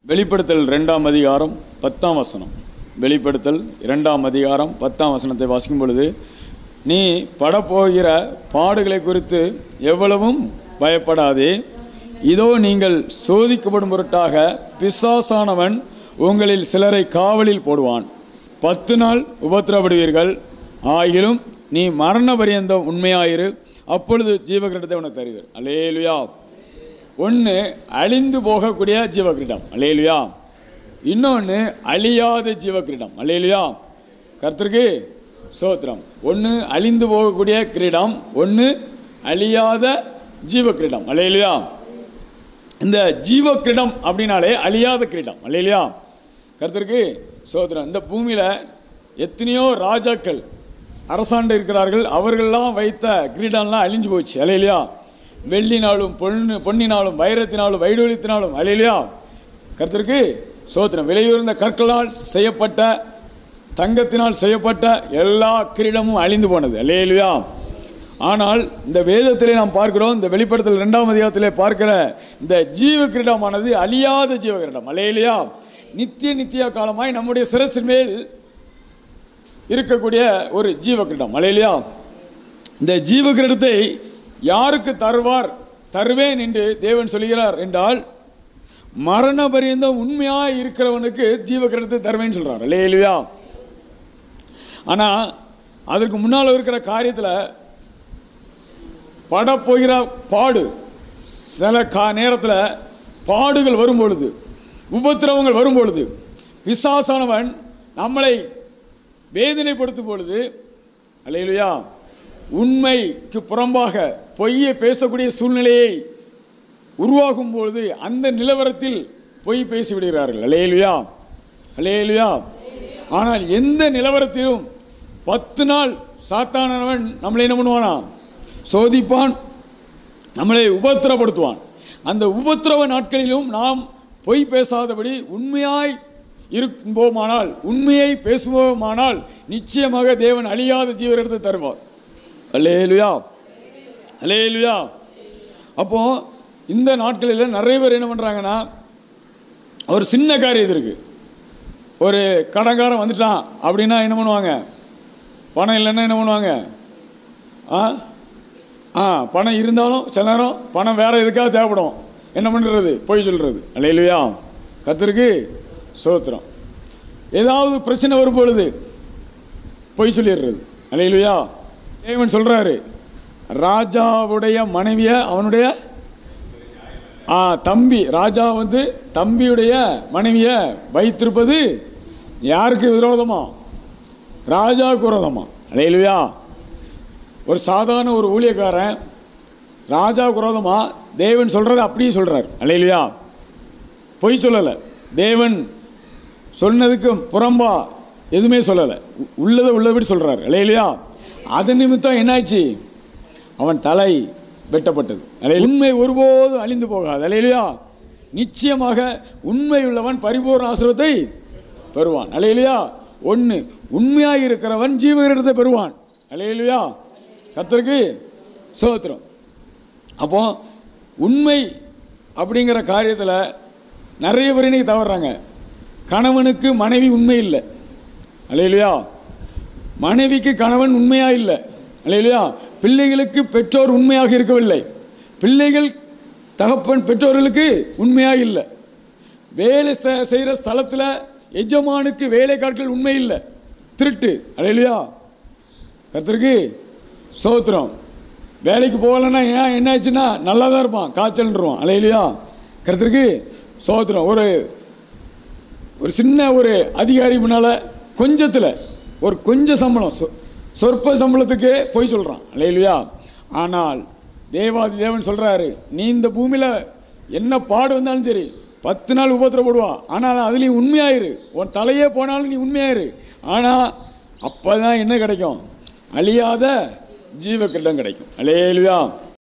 வெளிப்படுத்தல் ரெண்டாம் அதிகாரம் பத்தாம் வசனம் வெளிப்படுத்தல் இரண்டாம் அதிகாரம் பத்தாம் வசனத்தை வாசிக்கும் பொழுது நீ படப்போகிற பாடுகளை குறித்து எவ்வளவும் பயப்படாதே இதோ நீங்கள் சோதிக்கப்படும் பொருட்டாக பிசாசானவன் உங்களில் சிலரை காவலில் போடுவான் பத்து நாள் உபத்திரப்படுவீர்கள் ஆகிலும் நீ மரண பரியந்தம் உண்மையாயிரு அப்பொழுது ஜீவகிரீடத்தை உனக்கு தருகிறேன் அல்லேலுயா ஒன்று அழிந்து போகக்கூடிய ஜீவகிரீடம் அல்லேலுயா இன்னொன்று அழியாத ஜீவகிரீடம் அல்லேலுயா கர்த்தருக்கு சோத்திரம் ஒன்று அழிந்து போகக்கூடிய கிரீடம் ஒன்று அழியாத ஜீவகிரீடம் அல்லேலுயா இந்த ஜீவ கிரீடம் அப்படின்னாலே அழியாத கிரீடம் அல்லையா கருத்திற்கு சோதரம் இந்த பூமியில் எத்தனையோ ராஜாக்கள் அரசாண்டு இருக்கிறார்கள் அவர்கள்லாம் வைத்த கிரீடம்லாம் அழிஞ்சு போச்சு அலையிலையா வெள்ளினாலும் பொண்ணு பொன்னினாலும் வைரத்தினாலும் வைடூரியத்தினாலும் அலையிலையா கருத்திற்கு சோத்திரம் விலையுயர்ந்த கற்களால் செய்யப்பட்ட தங்கத்தினால் செய்யப்பட்ட எல்லா கிரீடமும் அழிந்து போனது அல்லேலுயா ஆனால் இந்த வேதத்திலே நாம் பார்க்கிறோம் இந்த வெளிப்படுத்தல் இரண்டாம் அதிகாரத்திலே பார்க்கிற இந்த ஜீவ கிரீடமானது அழியாத ஜீவ கிரீடம் அல்லையா நித்திய நித்திய காலமாய் நம்முடைய சிரசின் மேல் இருக்கக்கூடிய ஒரு ஜீவ கிரீடம் அல்லையா இந்த ஜீவ கிரீடத்தை யாருக்கு தருவார் தருவேன் என்று தேவன் சொல்கிறார் என்றால் மரண பரியந்தம் உண்மையாக இருக்கிறவனுக்கு ஜீவ கிரீடத்தை தருவேன்னு சொல்றார் அல்லையா ஆனால் அதற்கு முன்னால் இருக்கிற காரியத்தில் படப்போகிற பாடு சில கா நேரத்தில் பாடுகள் வரும் பொழுது உபத்திரவங்கள் வரும் பொழுது பிசாசானவன் நம்மளை வேதனைப்படுத்தும் பொழுது அல்லையிலையா உண்மைக்கு புறம்பாக பொய்யை பேசக்கூடிய சூழ்நிலையை உருவாகும் பொழுது அந்த நிலவரத்தில் பொய் பேசிவிடுகிறார்கள் அலையலுயா அலையலுயா ஆனால் எந்த நிலவரத்திலும் பத்து நாள் சாத்தானவன் நம்மளை என்ன பண்ணுவானா சோதிப்பான் நம்மளை உபத்திரப்படுத்துவான் அந்த உபத்திரவ நாட்களிலும் நாம் பொய் பேசாதபடி உண்மையாய் இருப்போமானால் உண்மையை பேசுவோமானால் நிச்சயமாக தேவன் அழியாத ஜீவரிடத்தை தருவார் அல்லேலுயா அல்லேலுயா அப்போ இந்த நாட்களில் நிறைய பேர் என்ன பண்ணுறாங்கன்னா ஒரு சின்ன காரியம் இது இருக்கு ஒரு கடன்காரன் வந்துட்டான் அப்படின்னா என்ன பண்ணுவாங்க பணம் இல்லைன்னா என்ன பண்ணுவாங்க ஆ ஆ பணம் இருந்தாலும் சில நேரம் பணம் வேறு எதுக்காக தேவைப்படும் என்ன பண்ணுறது பொய் சொல்கிறது அல்லையிலையா கத்திருக்கு சோத்திரம் ஏதாவது பிரச்சனை வரும் பொழுது பொய் சொல்லிடுறது அல்லையிலையா தேவன் சொல்கிறாரு ராஜாவுடைய மனைவியை அவனுடைய ஆ தம்பி ராஜா வந்து தம்பியுடைய மனைவியை வைத்திருப்பது யாருக்கு விரோதமா ராஜாவுக்கு விரோதமா அல்லையிலையா ஒரு சாதாரண ஒரு ஊழியக்காரன் ராஜா குரோதமா தேவன் சொல்கிறத அப்படியே சொல்கிறார் அல்லையிலையா பொய் சொல்லலை தேவன் சொன்னதுக்கு புறம்பா எதுவுமே சொல்லலை உள்ளதை உள்ளபடி சொல்கிறார் இல்லையா அது நிமித்தம் என்னாச்சு அவன் தலை வெட்டப்பட்டது அல்ல உண்மை ஒருபோதும் அழிந்து போகாது இல்லையா நிச்சயமாக உண்மை உள்ளவன் பரிபூர்ண ஆசிரத்தை பெறுவான் அல்லையா ஒன்று உண்மையாக இருக்கிறவன் ஜீவகிரத்தை பெறுவான் அல்லையா கத்தருக்கு சோத்திரம் அப்போ உண்மை அப்படிங்கிற காரியத்தில் நிறைய பேர் இன்னைக்கு தவறுறாங்க கணவனுக்கு மனைவி உண்மை இல்லை அல்லையா மனைவிக்கு கணவன் உண்மையா இல்லை அல்லையா பிள்ளைகளுக்கு பெற்றோர் உண்மையாக இருக்கவில்லை பிள்ளைகள் தகப்பன் பெற்றோர்களுக்கு உண்மையாக இல்லை வேலை செய்கிற ஸ்தலத்தில் எஜமானுக்கு வேலைக்காட்கள் உண்மை இல்லை திருட்டு அல்லையா கருத்திருக்கு சோத்திரம் வேலைக்கு போகலன்னா ஏன் என்ன ஆச்சுன்னா நல்லா தான் இருப்பான் காய்ச்சல்ன்றான் அலையிலையா கருத்திருக்கு சோத்திரம் ஒரு ஒரு சின்ன ஒரு அதிகாரி முன்னால் கொஞ்சத்தில் ஒரு கொஞ்சம் சம்பளம் சொ சொற்ப சம்பளத்துக்கு போய் சொல்கிறான் இல்லையா ஆனால் தேவாதி தேவன் சொல்கிறாரு நீ இந்த பூமியில் என்ன பாடு வந்தாலும் சரி பத்து நாள் உபத்திரப்படுவா ஆனால் அதுலேயும் உண்மையாயிரு உன் தலையே போனாலும் நீ உண்மையாயிரு ஆனால் அப்போ தான் என்ன கிடைக்கும் அழியாத ஜீவ கிரீடம் கிடைக்கும் அலேலுயா